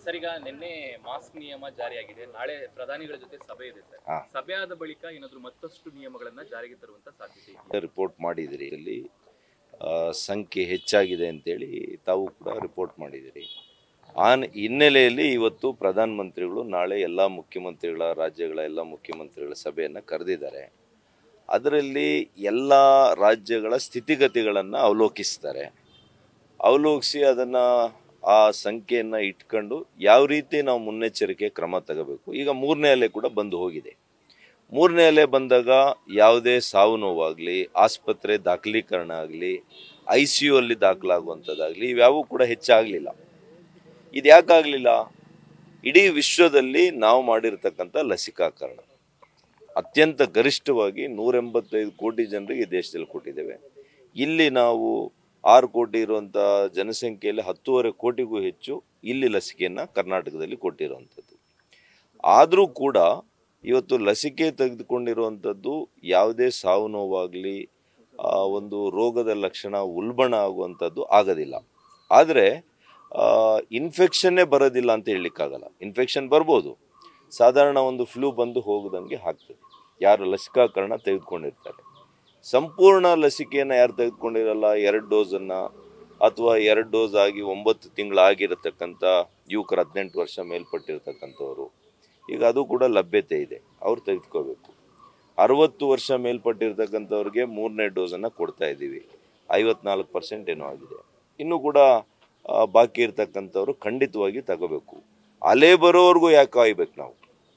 Sir ಈಗ ನಿನ್ನೆ mask ನಿಯಮ ಜಾರಿಯಾಗಿದೆ ನಾಳೆ ಪ್ರಧಾನಿಗಳ ಜೊತೆ ಸಭೆ ಇದೆ ಸರ್ ಹಾ. ಸಭೆ ಆದ ಬಳಿಕ ಏನಾದ್ರು ಮತ್ತಷ್ಟು ನಿಯಮಗಳನ್ನ ಜಾರಿಗೆ ತರುವಂತ ಸಾಧ್ಯತೆ ಇದೆ ರಿಪೋರ್ಟ್ ಮಾಡಿದಿರಿ ಇಲ್ಲಿ ಆ, ಸಂಖ್ಯೆ ಹೆಚ್ಚಾಗಿದೆ ಅಂತೇಳಿ ತಾವು ಕೂಡ ರಿಪೋರ್ಟ್ ಮಾಡಿದಿರಿ ಆ ನ- ಹಿನ್ನೆಲೆಯಲ್ಲಿ ಇವತ್ತು ಪ್ರಧಾನಮಂತ್ರಿಗಳು ನಾಳೆ ಎಲ್ಲ ಮುಖ್ಯಮಂತ್ರಿಗಳ ರಾಜ್ಯಗಳ ಎಲ್ಲ ಮುಖ್ಯಮಂತ್ರಿಗಳ ಸಭೆಯನ್ನು ಕರೆದಿದ್ದಾರೆ ಅದರಲ್ಲಿ ಎಲ್ಲ ರಾಜ್ಯಗಳ ಸ್ಥಿತಿಗತಿಗಳನ್ನು ಅವಲೋಕಿಸ್ತಾರೆ ಅವಲೋಕಿಸಿ ಅದನ್ನು ಆ ಸಂಖ್ಯೆಯನ್ನು ಇಟ್ಕೊಂಡು ಯಾವ ರೀತಿ ನಾವು ಮುನ್ನೆಚ್ಚರಿಕೆ ಕ್ರಮ ತಗೋಬೇಕು ಈಗ ಮೂರನೇ ಅಲೆ ಕೂಡ ಬಂದು ಹೋಗಿದೆ ಮೂರನೇ ಅಲೆ ಬಂದಾಗ ಯಾವುದೇ ಸಾವು ನೋವಾಗಲಿ ಆಸ್ಪತ್ರೆ ದಾಖಲೀಕರಣ ಆಗಲಿ ಐ ಸಿ ಯು ಅಲ್ಲಿ ದಾಖಲಾಗುವಂಥದ್ದಾಗಲಿ ಇವ್ಯಾವೂ ಕೂಡ ಹೆಚ್ಚಾಗಲಿಲ್ಲ ಇದು ಯಾಕಾಗಲಿಲ್ಲ ಇಡೀ ವಿಶ್ವದಲ್ಲಿ ನಾವು ಮಾಡಿರ್ತಕ್ಕಂಥ ಲಸಿಕಾಕರಣ ಅತ್ಯಂತ ಗರಿಷ್ಠವಾಗಿ ನೂರ ಎಂಬತ್ತೈದು ಕೋಟಿ ಜನರಿಗೆ ಈ ದೇಶದಲ್ಲಿ ಕೊಟ್ಟಿದ್ದೇವೆ ಇಲ್ಲಿ ನಾವು ಆರು ಕೋಟಿ ಇರುವಂಥ ಜನಸಂಖ್ಯೆಯಲ್ಲಿ ಹತ್ತೂವರೆ ಕೋಟಿಗೂ ಹೆಚ್ಚು ಇಲ್ಲಿ ಲಸಿಕೆಯನ್ನು ಕರ್ನಾಟಕದಲ್ಲಿ ಕೊಟ್ಟಿರುವಂಥದ್ದು ಆದರೂ ಕೂಡ ಇವತ್ತು ಲಸಿಕೆ ತೆಗೆದುಕೊಂಡಿರುವಂಥದ್ದು ಯಾವುದೇ ಸಾವು ನೋವಾಗಲಿ ಒಂದು ರೋಗದ ಲಕ್ಷಣ ಉಲ್ಬಣ ಆಗುವಂಥದ್ದು ಆಗೋದಿಲ್ಲ ಆದರೆ ಇನ್ಫೆಕ್ಷನ್ನೇ ಬರೋದಿಲ್ಲ ಅಂತ ಹೇಳಲಿಕ್ಕಾಗಲ್ಲ ಇನ್ಫೆಕ್ಷನ್ ಬರ್ಬೋದು ಸಾಧಾರಣ ಒಂದು ಫ್ಲೂ ಬಂದು ಹೋಗದಂಗೆ ಆಗ್ತದೆ ಯಾರು ಲಸಿಕಾಕರಣ ತೆಗೆದುಕೊಂಡಿರ್ತಾರೆ ಸಂಪೂರ್ಣ ಲಸಿಕೆಯನ್ನು ಯಾರು ತೆಗೆದುಕೊಂಡಿರಲ್ಲ ಎರಡು ಡೋಸನ್ನು ಅಥವಾ ಎರಡು ಡೋಸ್ ಆಗಿ ಒಂಬತ್ತು ತಿಂಗಳಾಗಿರತಕ್ಕಂಥ ಯುವಕರು ಹದಿನೆಂಟು ವರ್ಷ ಮೇಲ್ಪಟ್ಟಿರ್ತಕ್ಕಂಥವ್ರು ಈಗ ಅದು ಕೂಡ ಲಭ್ಯತೆ ಇದೆ ಅವ್ರು ತೆಗೆದುಕೋಬೇಕು ಅರವತ್ತು ವರ್ಷ ಮೇಲ್ಪಟ್ಟಿರ್ತಕ್ಕಂಥವ್ರಿಗೆ ಮೂರನೇ ಡೋಸನ್ನು ಕೊಡ್ತಾ ಇದ್ದೀವಿ ಐವತ್ನಾಲ್ಕು ಪರ್ಸೆಂಟ್ ಏನೋ ಆಗಿದೆ ಇನ್ನೂ ಕೂಡ ಆ, ಬಾಕಿ ಇರ್ತಕ್ಕಂಥವ್ರು ಖಂಡಿತವಾಗಿ ತಗೋಬೇಕು ಅಲೆ ಬರೋವರೆಗೂ ಯಾಕೆ ಕಾಯ್ಬೇಕು ನಾವು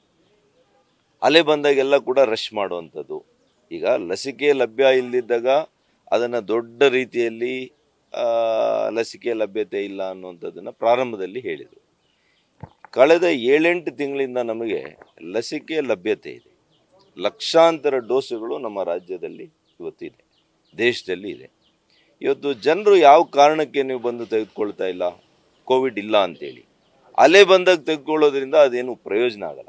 ಅಲೆ ಬಂದಾಗೆಲ್ಲ ಕೂಡ ರಶ್ ಮಾಡುವಂಥದ್ದು ಈಗ ಲಸಿಕೆ ಲಭ್ಯ ಇಲ್ಲದಿದ್ದಾಗ ಅದನ್ನು ದೊಡ್ಡ ರೀತಿಯಲ್ಲಿ ಆ, ಲಸಿಕೆ ಲಭ್ಯತೆ ಇಲ್ಲ ಅನ್ನುವಂಥದ್ದನ್ನು ಪ್ರಾರಂಭದಲ್ಲಿ ಹೇಳಿದರು ಕಳೆದ ಏಳೆಂಟು ತಿಂಗಳಿಂದ ನಮಗೆ ಲಸಿಕೆ ಲಭ್ಯತೆ ಇದೆ ಲಕ್ಷಾಂತರ ಡೋಸುಗಳು ನಮ್ಮ ರಾಜ್ಯದಲ್ಲಿ ಇವತ್ತಿದೆ ದೇಶದಲ್ಲಿ ಇದೆ ಇವತ್ತು ಜನರು ಯಾವ ಕಾರಣಕ್ಕೆ ನೀವು ಬಂದು ತೆಗೆದುಕೊಳ್ತಾ ಇಲ್ಲ ಕೋವಿಡ್ ಇಲ್ಲ ಅಂತೇಳಿ ಅಲೆ ಬಂದಾಗ ತೆಗೆದುಕೊಳ್ಳೋದ್ರಿಂದ ಅದೇನು ಪ್ರಯೋಜನ ಆಗಲ್ಲ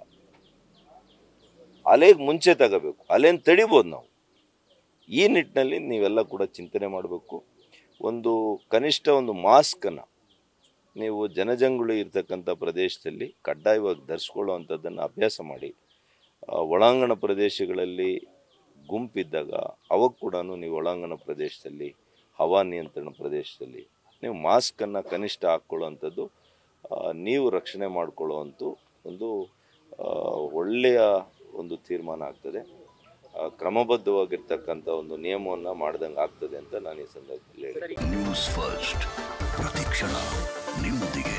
ಅಲೆಗೆ ಮುಂಚೆ ತಗೋಬೇಕು ಅಲೆನ ತಡಿಬೋದು ನಾವು ಈ ನಿಟ್ಟಿನಲ್ಲಿ ನೀವೆಲ್ಲ ಕೂಡ ಚಿಂತನೆ ಮಾಡಬೇಕು ಒಂದು ಕನಿಷ್ಠ ಒಂದು ಮಾಸ್ಕನ್ನು ನೀವು ಜನಜಂಗುಳಿ ಇರ್ತಕ್ಕಂಥ ಪ್ರದೇಶದಲ್ಲಿ ಕಡ್ಡಾಯವಾಗಿ ಧರಿಸ್ಕೊಳ್ಳುವಂಥದ್ದನ್ನು ಅಭ್ಯಾಸ ಮಾಡಿ ಆ, ಒಳಾಂಗಣ ಪ್ರದೇಶಗಳಲ್ಲಿ ಗುಂಪಿದ್ದಾಗ ಅವಾಗ ಕೂಡ ನೀವು ಒಳಾಂಗಣ ಪ್ರದೇಶದಲ್ಲಿ ಹವಾ ನಿಯಂತ್ರಣ ಪ್ರದೇಶದಲ್ಲಿ ನೀವು ಮಾಸ್ಕನ್ನು ಕನಿಷ್ಠ ಹಾಕ್ಕೊಳ್ಳುವಂಥದ್ದು ಆ, ನೀವು ರಕ್ಷಣೆ ಮಾಡಿಕೊಳ್ಳುವಂಥ ಒಂದು ಆ, ಒಳ್ಳೆಯ ಒಂದು ತೀರ್ಮಾನ ಆಗ್ತದೆ ಆ, ಕ್ರಮಬದ್ಧವಾಗಿರ್ತಕ್ಕಂಥ ಒಂದು ನಿಯಮವನ್ನು ಮಾಡ್ದಂಗೆ ಆಗ್ತದೆ ಅಂತ ನಾನು ಈ ಸಂದರ್ಭದಲ್ಲಿ ಹೇಳ್ತೀನಿ ಸರ್ ನ್ಯೂಸ್ ಫಸ್ಟ್ ಪ್ರತಿಕ್ಷಣ ನಿಮ್ಮೊಂದಿಗೆ